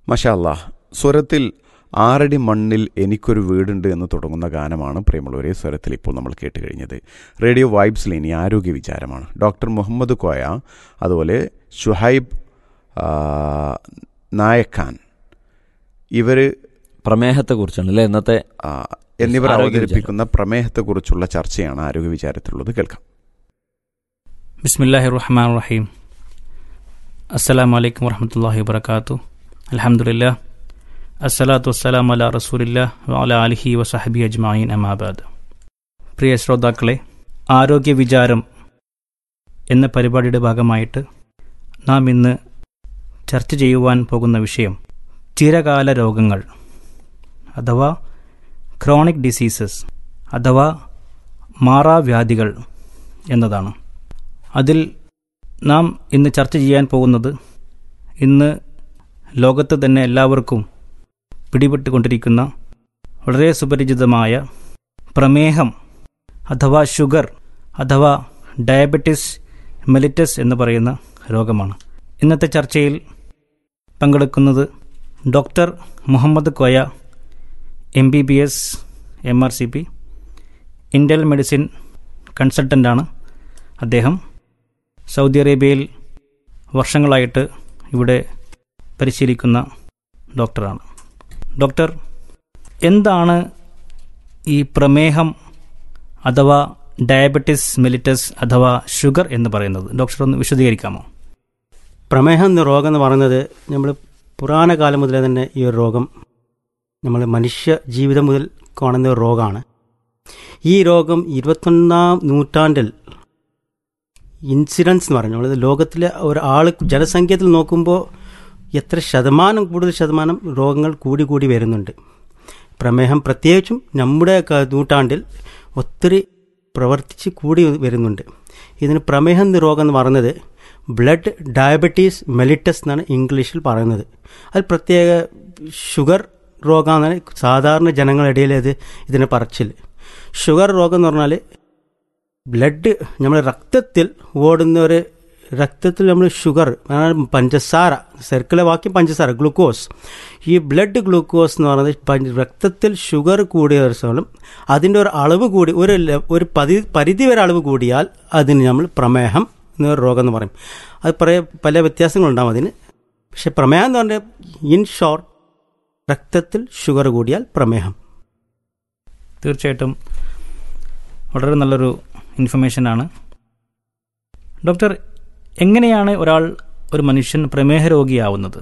മഷാല്ല സ്വരത്തിൽ ആറടി മണ്ണിൽ എനിക്കൊരു വീടുണ്ട് എന്ന് തുടങ്ങുന്ന ഗാനമാണ് പ്രിയമുള്ളവരെ സ്വരത്തിൽ ഇപ്പോൾ നമ്മൾ കേട്ട് കഴിഞ്ഞത് റേഡിയോ വൈബ്സിൽ ഇനി ആരോഗ്യ വിചാരമാണ് ഡോക്ടർ മുഹമ്മദ് കോയ അതുപോലെ ഷുഹൈബ് ആ, നായഖാൻ ഇവർ പ്രമേഹത്തെക്കുറിച്ചാണ് അല്ലേ ഇന്നത്തെ എന്നിവർ ആരോഗ്യ അവതരിപ്പിക്കുന്ന പ്രമേഹത്തെക്കുറിച്ചുള്ള ചർച്ചയാണ് ആരോഗ്യ വിചാരത്തിലുള്ളത് കേൾക്കാം ബിസ്മില്ലാഹി റഹ്മാൻ റഹീം അസ്സലാമു അലൈക്കും വറഹമത്തല്ലാഹി വബർക്കാത്തു അൽഹംദുലില്ലാ അസ്സലാത്തു വസ്സലാം അല റസൂലില്ലാ വഅല അലിഹി വസഹബി അജ്മായിൻ അമാബാദ് പ്രിയ ശ്രോതാക്കളെ ആരോഗ്യ വിചാരം എന്ന പരിപാടിയുടെ ഭാഗമായിട്ട് നാം ഇന്ന് ചർച്ച ചെയ്യുവാൻ പോകുന്ന വിഷയം ചിരകാല രോഗങ്ങൾ അഥവാ ക്രോണിക് ഡിസീസസ് അഥവാ മാറാവ്യാധികൾ എന്നതാണ് അതിൽ നാം ഇന്ന് ചർച്ച ചെയ്യാൻ പോകുന്നത് ഇന്ന് ലോകത്ത് തന്നെ എല്ലാവർക്കും പിടിപെട്ടുകൊണ്ടിരിക്കുന്ന വളരെ സുപരിചിതമായ പ്രമേഹം അഥവാ ഷുഗർ അഥവാ ഡയബറ്റിസ് മെലിറ്റസ് എന്ന് പറയുന്ന രോഗമാണ് ഇന്നത്തെ ചർച്ചയിൽ പങ്കെടുക്കുന്നത് doctor Muhammad Koya M B B S M R C P internal medicine കൺസൾട്ടൻ്റാണ് അദ്ദേഹം സൗദി അറേബ്യയിൽ വർഷങ്ങളായിട്ട് ഇവിടെ പരിശീലിക്കുന്ന ഡോക്ടറാണ് ഡോക്ടർ എന്താണ് ഈ പ്രമേഹം അഥവാ ഡയബറ്റിസ് മെലിറ്റസ് അഥവാ ഷുഗർ എന്ന് പറയുന്നത് ഡോക്ടർ ഒന്ന് വിശദീകരിക്കാമോ പ്രമേഹം എന്ന രോഗം എന്ന് പറയുന്നത് നമ്മൾ പുരാണ കാലം മുതലേ തന്നെ ഈ ഒരു രോഗം നമ്മൾ മനുഷ്യ ജീവിതം മുതൽ കാണുന്ന ഒരു രോഗമാണ് ഈ രോഗം ഇരുപത്തൊന്നാം നൂറ്റാണ്ടിൽ ഇൻസിഡൻസ് എന്ന് പറഞ്ഞു അതായത് ലോകത്തിലെ ഒരാൾ ജനസംഖ്യത്തിൽ നോക്കുമ്പോൾ എത്ര ശതമാനം കൂടുതൽ ശതമാനം രോഗങ്ങൾ കൂടി കൂടി വരുന്നുണ്ട് പ്രമേഹം പ്രത്യേകിച്ചും നമ്മുടെ ക- നൂറ്റാണ്ടിൽ ഒത്തിരി പ്രവർത്തിച്ച് കൂടി വരുന്നുണ്ട് ഇതിന് പ്രമേഹം എന്ന രോഗം എന്ന് പറയുന്നത് ബ്ലഡ് ഡയബറ്റീസ് മെലിറ്റസ് എന്നാണ് ഇംഗ്ലീഷിൽ പറയുന്നത് അത് പ്രത്യേക ഷുഗർ രോഗമാണ് സാധാരണ ജനങ്ങളിടയിൽ ഇത് ഇതിനെ പറച്ചിൽ ഷുഗർ രോഗം എന്ന് പറഞ്ഞാൽ ബ്ലഡ് നമ്മുടെ രക്തത്തിൽ ഓടുന്ന ഒരു രക്തത്തിൽ നമ്മൾ ഷുഗർ അതായത് പഞ്ചസാര സർക്കിളെ വാക്യം പഞ്ചസാര ഗ്ലൂക്കോസ് ഈ ബ്ലഡ് ഗ്ലൂക്കോസ് എന്ന് പറയുന്നത് പഞ്ച- രക്തത്തിൽ ഷുഗർ കൂടിയ ദിവസങ്ങളും അതിൻ്റെ ഒരു അളവ് കൂടി ഒരു ലെ- ഒരു പതി പരിധി വരെ അളവ് കൂടിയാൽ അതിന് നമ്മൾ പ്രമേഹം എന്നൊരു രോഗം എന്ന് പറയും അത് പറയ പല വ്യത്യാസങ്ങളുണ്ടാവും അതിന് പക്ഷെ പ്രമേഹം എന്ന് പറഞ്ഞാൽ ഇൻ ഷോർട്ട് രക്തത്തിൽ ഷുഗർ കൂടിയാൽ പ്രമേഹം തീർച്ചയായിട്ടും വളരെ നല്ലൊരു ഇൻഫർമേഷനാണ് ഡോക്ടർ എങ്ങനെയാണ് ഒരാൾ ഒരു മനുഷ്യൻ പ്രമേഹ രോഗിയാവുന്നത്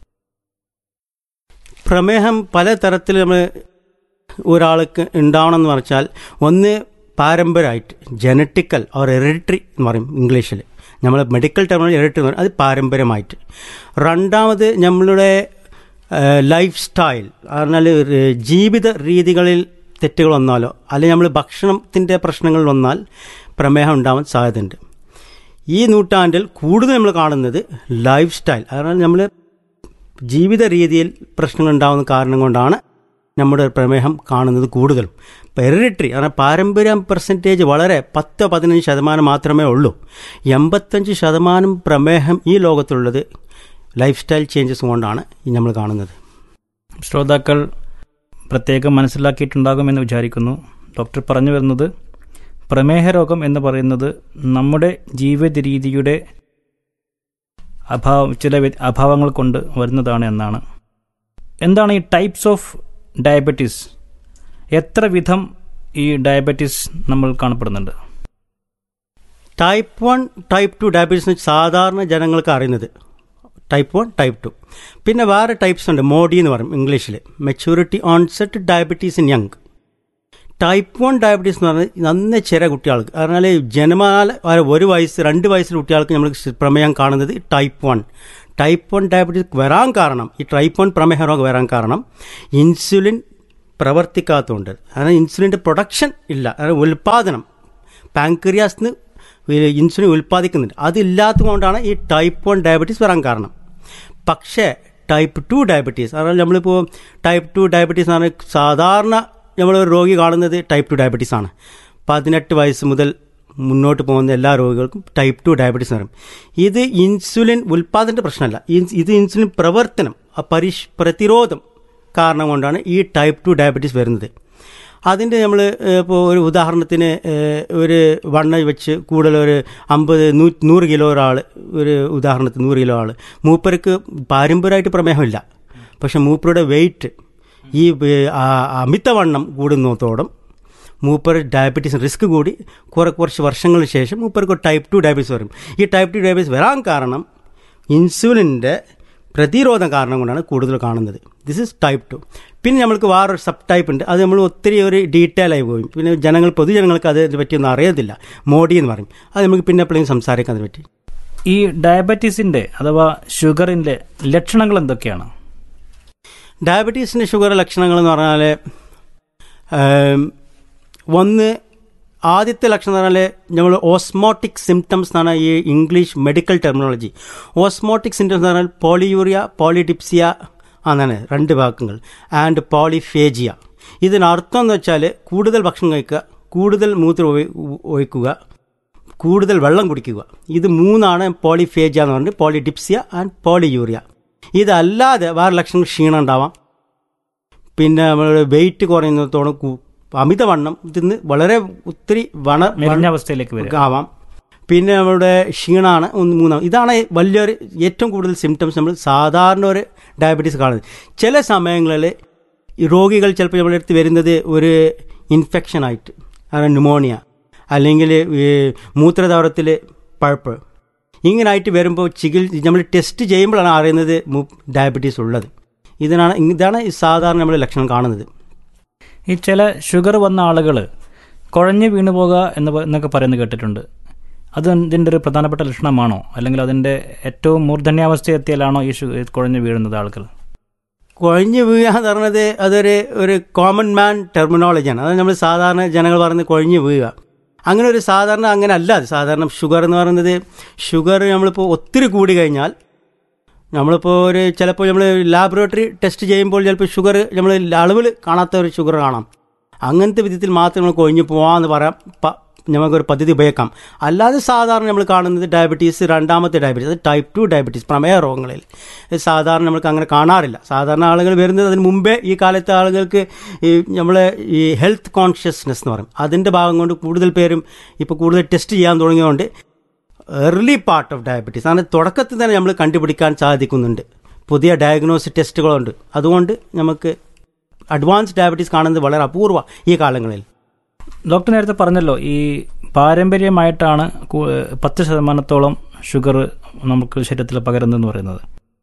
പ്രമേഹം പല തരത്തിൽ നമ്മൾ ഒരാൾക്ക് ഉണ്ടാവണമെന്ന് പറഞ്ഞാൽ ഒന്ന് പാരമ്പര്യമായിട്ട് ജനറ്റിക്കൽ ഓർ ഹെറിഡിറ്ററി എന്ന് പറയും ഇംഗ്ലീഷിൽ നമ്മൾ മെഡിക്കൽ ടേമിൽ ഹെറിഡിറ്ററി എന്ന് പറയും അത് പാരമ്പര്യമായിട്ട് രണ്ടാമത് നമ്മളുടെ ലൈഫ് സ്റ്റൈൽ പറഞ്ഞാൽ ഒരു ജീവിത രീതികളിൽ തെറ്റുകൾ വന്നാലോ അല്ലെങ്കിൽ നമ്മൾ ഭക്ഷണത്തിൻ്റെ പ്രശ്നങ്ങൾ വന്നാൽ പ്രമേഹം ഉണ്ടാവാൻ സാധ്യതയുണ്ട് ഈ നൂറ്റാണ്ടിൽ കൂടുതൽ നമ്മൾ കാണുന്നത് ലൈഫ് സ്റ്റൈൽ അതായത് നമ്മൾ ജീവിത രീതിയിൽ പ്രശ്നങ്ങൾ ഉണ്ടാകുന്ന കാരണം കൊണ്ടാണ് നമ്മുടെ പ്രമേഹം കാണുന്നത് കൂടുതലും പെറിറ്ററി കാരണം പാരമ്പര്യം പെർസെൻറ്റേജ് വളരെ പത്ത് പതിനഞ്ച് ശതമാനം മാത്രമേ ഉള്ളൂ എൺപത്തഞ്ച് ശതമാനം പ്രമേഹം ഈ ലോകത്തുള്ളത് ലൈഫ് സ്റ്റൈൽ ചേഞ്ചസ് കൊണ്ടാണ് ഈ നമ്മൾ കാണുന്നത് ശ്രോതാക്കൾ പ്രത്യേകം മനസ്സിലാക്കിയിട്ടുണ്ടാകുമെന്ന് വിചാരിക്കുന്നു ഡോക്ടർ പറഞ്ഞു വരുന്നത് പ്രമേഹ രോഗം എന്ന് പറയുന്നത് നമ്മുടെ ജീവിത രീതിയുടെ അഭാവം ചില വ്യ- അഭാവങ്ങൾ കൊണ്ട് വരുന്നതാണ് എന്നാണ് എന്താണ് ഈ ടൈപ്സ് ഓഫ് ഡയബറ്റീസ് എത്ര വിധം ഈ ഡയബറ്റീസ് നമ്മൾ കാണപ്പെടുന്നുണ്ട് type one type two diabetes സാധാരണ ജനങ്ങൾക്ക് അറിയുന്നത് ടൈപ്പ് വൺ ടൈപ്പ് ടു പിന്നെ വേറെ ടൈപ്സ് ഉണ്ട് മോഡി എന്ന് പറയും ഇംഗ്ലീഷിൽ maturity onset diabetes in young type one diabetes എന്ന് പറഞ്ഞാൽ നന്ന ചെറിയ കുട്ടികൾക്ക് കാരണം ജന്മനാല ഒരു വയസ്സ് രണ്ട് വയസ്സിലെ കുട്ടികൾക്ക് നമ്മൾ പ്രമേയം കാണുന്നത് type one type one diabetes വരാൻ കാരണം ഈ ടൈപ്പ് വൺ പ്രമേഹ രോഗം വരാൻ കാരണം ഇൻസുലിൻ പ്രവർത്തിക്കാത്തതുകൊണ്ട് കാരണം ഇൻസുലിൻ്റെ പ്രൊഡക്ഷൻ ഇല്ല അതായത് ഉൽപ്പാദനം പാങ്ക്രിയാസ്ന്ന് ഇൻസുലിൻ ഉൽപ്പാദിക്കുന്നുണ്ട് അതില്ലാത്തത് കൊണ്ടാണ് ഈ ടൈപ്പ് വൺ ഡയബറ്റീസ് വരാൻ കാരണം പക്ഷേ ടൈപ്പ് ടു ഡയബറ്റീസ് അതായത് നമ്മളിപ്പോൾ ടൈപ്പ് ടു ഡയബറ്റീസ് എന്ന് പറഞ്ഞാൽ സാധാരണ നമ്മൾ ഒരു രോഗി കാണുന്നത് ടൈപ്പ് ടു ഡയബറ്റീസ് ആണ് പതിനെട്ട് വയസ്സ് മുതൽ മുന്നോട്ട് പോകുന്ന എല്ലാ രോഗികൾക്കും ടൈപ്പ് ടു ഡയബറ്റീസ് എന്ന് പറയും ഇത് ഇൻസുലിൻ ഉൽപ്പാദനത്തിൻ്റെ പ്രശ്നമല്ല ഇൻസ് ഇത് ഇൻസുലിൻ പ്രവർത്തനം ആ പരിഷ് പ്രതിരോധം കാരണം കൊണ്ടാണ് ഈ ടൈപ്പ് ടു ഡയബറ്റീസ് വരുന്നത് അതിൻ്റെ നമ്മൾ ഇപ്പോൾ ഒരു ഉദാഹരണത്തിന് ഏഹ്, ഒരു വണ്ണ വെച്ച് കൂടുതൽ ഒരു അമ്പത് നൂ നൂറ് കിലോ ഒരാൾ ഒരു ഉദാഹരണത്തിന് നൂറ് കിലോ ആൾ മൂപ്പർക്ക് പാരമ്പര്യമായിട്ട് പ്രമേഹമില്ല പക്ഷെ മൂപ്പരുടെ വെയിറ്റ് ഈ ഏഹ്, ആ- അമിതവണ്ണം കൂടുന്നതോടും മൂപ്പർ ഡയബറ്റീസ് റിസ്ക് കൂടി കുറെ കുറച്ച് വർഷങ്ങൾക്ക് ശേഷം മൂപ്പർക്ക് ടൈപ്പ് ടു ഡയബറ്റീസ് വരും ഈ ടൈപ്പ് ടു ഡയബറ്റീസ് വരാൻ കാരണം ഇൻസുലിൻ്റെ പ്രതിരോധം കാരണം കൊണ്ടാണ് കൂടുതൽ കാണുന്നത് ദിസ് ഇസ് ടൈപ്പ് ടു പിന്നെ നമ്മൾക്ക് വേറൊരു സബ് ടൈപ്പ് ഉണ്ട് അത് നമ്മൾ ഒത്തിരി ഒരു ഡീറ്റെയിൽ ആയി പോയി പിന്നെ ജനങ്ങൾ പൊതുജനങ്ങൾക്ക് അതിനെ പറ്റിയൊന്നും അറിയത്തില്ല മോഡി എന്ന് പറയും അത് നമുക്ക് പിന്നെ എപ്പോഴും സംസാരിക്കാൻ അതിനെ പറ്റി ഈ ഡയബറ്റീസിന്റെ അഥവാ ഷുഗറിന്റെ ലക്ഷണങ്ങൾ എന്തൊക്കെയാണ് ഡയബറ്റീസിൻ്റെ ഷുഗർ ലക്ഷണങ്ങൾ എന്ന് പറഞ്ഞാൽ ഏം, ഒന്ന് ആദ്യത്തെ ലക്ഷണം എന്ന് പറഞ്ഞാൽ നമ്മൾ ഓസ്മോട്ടിക് സിംറ്റംസ് എന്നാണ് ഈ English medical terminology osmotic symptoms എന്ന് പറഞ്ഞാൽ പോളിയൂറിയ പോളിഡിപ്സിയ എന്നാണ് രണ്ട് വാക്കുകൾ ആൻഡ് പോളിഫേജിയ ഇതിനർത്ഥം എന്ന് വെച്ചാൽ കൂടുതൽ ഭക്ഷണം കഴിക്കുക കൂടുതൽ മൂത്രം ഒഴി- ഒഴിക്കുക കൂടുതൽ വെള്ളം കുടിക്കുക ഇത് മൂന്നാണ് പോളിഫേജിയ എന്ന് പറഞ്ഞിട്ട് പോളിഡിപ്സിയ ആൻഡ് പോളിയൂറിയ ഇതല്ലാതെ വേറെ ലക്ഷണങ്ങൾ ക്ഷീണം ഉണ്ടാവാം പിന്നെ നമ്മുടെ വെയിറ്റ് കുറയുന്നതോളം കു- അമിതവണ്ണം ഇതിന്ന് വളരെ ഒത്തിരി വണ മെലിഞ്ഞ അവസ്ഥയിലേക്ക് വരും ആവാം പിന്നെ നമ്മുടെ ക്ഷീണമാണ് ഒന്ന് മൂന്നാം ഇതാണ് വലിയൊരു ഏറ്റവും കൂടുതൽ സിംറ്റംസ് നമ്മൾ സാധാരണ ഒരു ഡയബറ്റീസ് കാണുന്നത് ചില സമയങ്ങളിൽ ഈ രോഗികൾ ചിലപ്പോൾ നമ്മുടെ അടുത്ത് വരുന്നത് ഒരു ഇൻഫെക്ഷൻ ആയിട്ട് അതായത് ന്യൂമോണിയ അല്ലെങ്കിൽ ഈ മൂത്രദ്വാരത്തിൽ പഴുപ്പ് ഇങ്ങനായിട്ട് വരുമ്പോൾ ചികിത്സ നമ്മൾ ടെസ്റ്റ് ചെയ്യുമ്പോഴാണ് അറിയുന്നത് ഡയബറ്റീസ് ഉള്ളത് ഇതിനാണ് ഇതാണ് ഈ സാധാരണ നമ്മൾ ലക്ഷണം കാണുന്നത് ഈ ചില ഷുഗർ വന്ന ആളുകൾ കുഴഞ്ഞു വീണു പോകുക എന്ന് പ- എന്നൊക്കെ പറയുന്നത് കേട്ടിട്ടുണ്ട് അത് ഇതിൻ്റെ ഒരു പ്രധാനപ്പെട്ട ലക്ഷണമാണോ അല്ലെങ്കിൽ അതിൻ്റെ ഏറ്റവും മൂർധന്യാവസ്ഥ എത്തിയാലാണോ ഈ ഷു കുഴഞ്ഞു വീഴുന്നത് ആളുകൾ കുഴഞ്ഞു വീഴുക എന്ന് പറഞ്ഞത് അതൊരു ഒരു കോമൺ മാൻ ടെർമിനോളജിയാണ് അത് നമ്മൾ സാധാരണ ജനങ്ങൾ പറയുന്നത് കുഴഞ്ഞു വീഴുക അങ്ങനെ ഒരു സാധാരണ അങ്ങനെ അല്ല അത് സാധാരണ ഷുഗർ എന്ന് പറയുന്നത് ഷുഗർ നമ്മളിപ്പോൾ ഒത്തിരി കൂടി കഴിഞ്ഞാൽ നമ്മളിപ്പോൾ ഒരു ചിലപ്പോൾ നമ്മൾ ലാബറട്ടറി ടെസ്റ്റ് ചെയ്യുമ്പോൾ ചിലപ്പോൾ ഷുഗർ നമ്മൾ അളവിൽ കാണാത്ത ഒരു ഷുഗർ കാണാം അങ്ങനത്തെ വിധത്തിൽ മാത്രം നമ്മൾ കൊഴിഞ്ഞു പോകാമെന്ന് പറയാം പ- നമുക്കൊരു പദ്ധതി ഉപയോഗിക്കാം അല്ലാതെ സാധാരണ നമ്മൾ കാണുന്നത് ഡയബറ്റീസ് രണ്ടാമത്തെ ഡയബറ്റീസ് അത് ടൈപ്പ് ടു ഡയബറ്റീസ് പ്രമേഹ രോഗങ്ങളിൽ ഇത് സാധാരണ നമുക്ക് അങ്ങനെ കാണാറില്ല സാധാരണ ആളുകൾ വരുന്നത് അതിന് മുമ്പേ ഈ കാലത്തെ ആളുകൾക്ക് ഈ നമ്മളെ ഈ ഹെൽത്ത് കോൺഷ്യസ്നെസ് എന്ന് പറയും അതിൻ്റെ ഭാഗം കൊണ്ട് കൂടുതൽ പേരും ഇപ്പോൾ കൂടുതൽ ടെസ്റ്റ് ചെയ്യാൻ തുടങ്ങിയതുകൊണ്ട് ഏർലി പാർട്ട് ഓഫ് ഡയബറ്റീസ് അങ്ങനെ തുടക്കത്തിൽ തന്നെ നമ്മൾ കണ്ടുപിടിക്കാൻ സാധിക്കുന്നുണ്ട് പുതിയ ഡയഗ്നോസിസ് ടെസ്റ്റുകളുണ്ട് അതുകൊണ്ട് നമുക്ക് അഡ്വാൻസ് ഡയബറ്റീസ് കാണുന്നത് വളരെ അപൂർവ ഈ കാലങ്ങളിൽ ഡോക്ടർ നേരത്തെ പറഞ്ഞല്ലോ ഈ പാരമ്പര്യമായിട്ടാണ് കു- പത്ത് ശതമാനത്തോളം ഷുഗർ നമുക്ക് ശരീരത്തിൽ പകരുന്നതെന്ന് പറയുന്നത്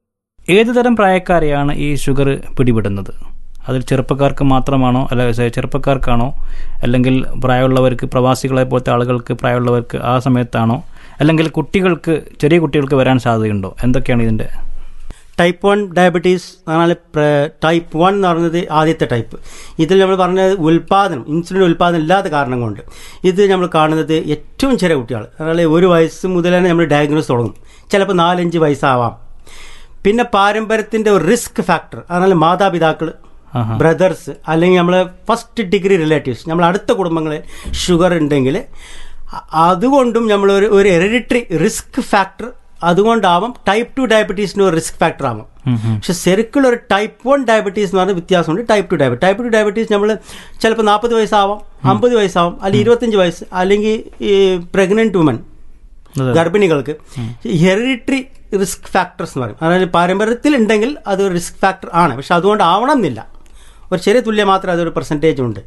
ഏത് തരം പ്രായക്കാരെയാണ് ഈ ഷുഗർ പിടിപെടുന്നത് അതിൽ ചെറുപ്പക്കാർക്ക് മാത്രമാണോ അല്ല സെ- ചെറുപ്പക്കാർക്കാണോ അല്ലെങ്കിൽ പ്രായമുള്ളവർക്ക് പ്രവാസികളെ പോലത്തെ ആളുകൾക്ക് പ്രായമുള്ളവർക്ക് ആ സമയത്താണോ അല്ലെങ്കിൽ കുട്ടികൾക്ക് ചെറിയ കുട്ടികൾക്ക് വരാൻ സാധ്യതയുണ്ടോ എന്തൊക്കെയാണ് ഇതിൻ്റെ ടൈപ്പ് വൺ ഡയബറ്റീസ് എന്നാൽ ടൈപ്പ് വൺ എന്ന് പറയുന്നത് ആദ്യത്തെ ടൈപ്പ് ഇതിൽ നമ്മൾ പറഞ്ഞത് ഉൽപ്പാദനം ഇൻസുലിൻ ഉൽപ്പാദനം ഇല്ലാത്ത കാരണം കൊണ്ട് ഇത് നമ്മൾ കാണുന്നത് ഏറ്റവും ചെറിയ കുട്ടികൾ എന്നാൽ ഒരു വയസ്സ് മുതൽ തന്നെ നമ്മൾ ഡയഗ്നോസ് തുടങ്ങും ചിലപ്പോൾ നാലഞ്ച് വയസ്സാവാം പിന്നെ പാരമ്പര്യത്തിൻ്റെ ഒരു റിസ്ക് ഫാക്ടർ എന്നാൽ മാതാപിതാക്കൾ ആഹാ. ബ്രദേഴ്സ് അല്ലെങ്കിൽ നമ്മൾ ഫസ്റ്റ് ഡിഗ്രി റിലേറ്റീവ്സ് നമ്മൾ അടുത്ത കുടുംബങ്ങളിൽ ഷുഗർ ഉണ്ടെങ്കിൽ അ- അതുകൊണ്ടും നമ്മൾ ഒരു ഒരു ഹെറിഡിറ്ററി റിസ്ക് ഫാക്ടർ അതുകൊണ്ടാവാം ടൈപ്പ് ടു ഡയബറ്റീസിന് ഒരു റിസ്ക് ഫാക്ടർ ആവാം പക്ഷെ ശരിക്കുള്ള ഒരു ടൈപ്പ് വൺ ഡയബറ്റീസ് എന്ന് പറഞ്ഞ വ്യത്യാസമുണ്ട് type two diabetes type two diabetes നമ്മൾ ചിലപ്പോൾ നാൽപ്പത് വയസ്സാവാം അമ്പത് വയസ്സാവാം അല്ലെങ്കിൽ ഇരുപത്തഞ്ച് വയസ്സ് അല്ലെങ്കിൽ ഈ പ്രഗ്നന്റ് വുമൻ അതെ. ഗർഭിണികൾക്ക് ഹെറിഡിറ്ററി റിസ്ക് ഫാക്ടേഴ്സ് എന്ന് പറയും അതായത് പാരമ്പര്യത്തിൽ ഉണ്ടെങ്കിൽ അത് ഒരു റിസ്ക് ഫാക്ടർ ആണ് പക്ഷെ അതുകൊണ്ട് ആവണം എന്നില്ല ഒരു ചെറിയ തുല്യം മാത്രമേ അതൊരു പെർസെൻറ്റേജ് ഉണ്ട്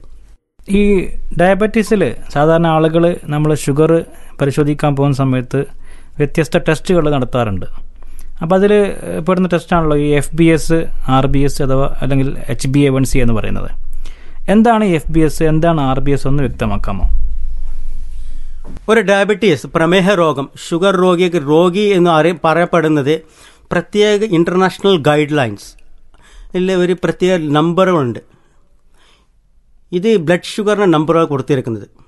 ഈ ഡയബറ്റീസിൽ സാധാരണ ആളുകൾ നമ്മൾ ഷുഗർ പരിശോധിക്കാൻ പോകുന്ന സമയത്ത് വ്യത്യസ്ത ടെസ്റ്റുകൾ നടത്താറുണ്ട് അപ്പോൾ അതിൽ പെടുന്ന ടെസ്റ്റാണല്ലോ ഈ F B S R B S അഥവാ അല്ലെങ്കിൽ H B A one C എന്ന് പറയുന്നത് എന്താണ് എഫ് ബി എസ് എന്താണ് ആർ ബി എസ് ഒന്ന് വ്യക്തമാക്കാമോ ഒരു ഡയബറ്റീസ് പ്രമേഹ രോഗം ഷുഗർ രോഗിക്ക് രോഗി എന്ന് അറി പറയപ്പെടുന്നത് പ്രത്യേക ഇൻ്റർനാഷണൽ ഗൈഡ് ലൈൻസ് ഇതിൽ ഒരു പ്രത്യേക നമ്പറുകളുണ്ട് ഇത് ബ്ലഡ് ഷുഗറിന് നമ്പറുകൾ കൊടുത്തിരിക്കുന്നത്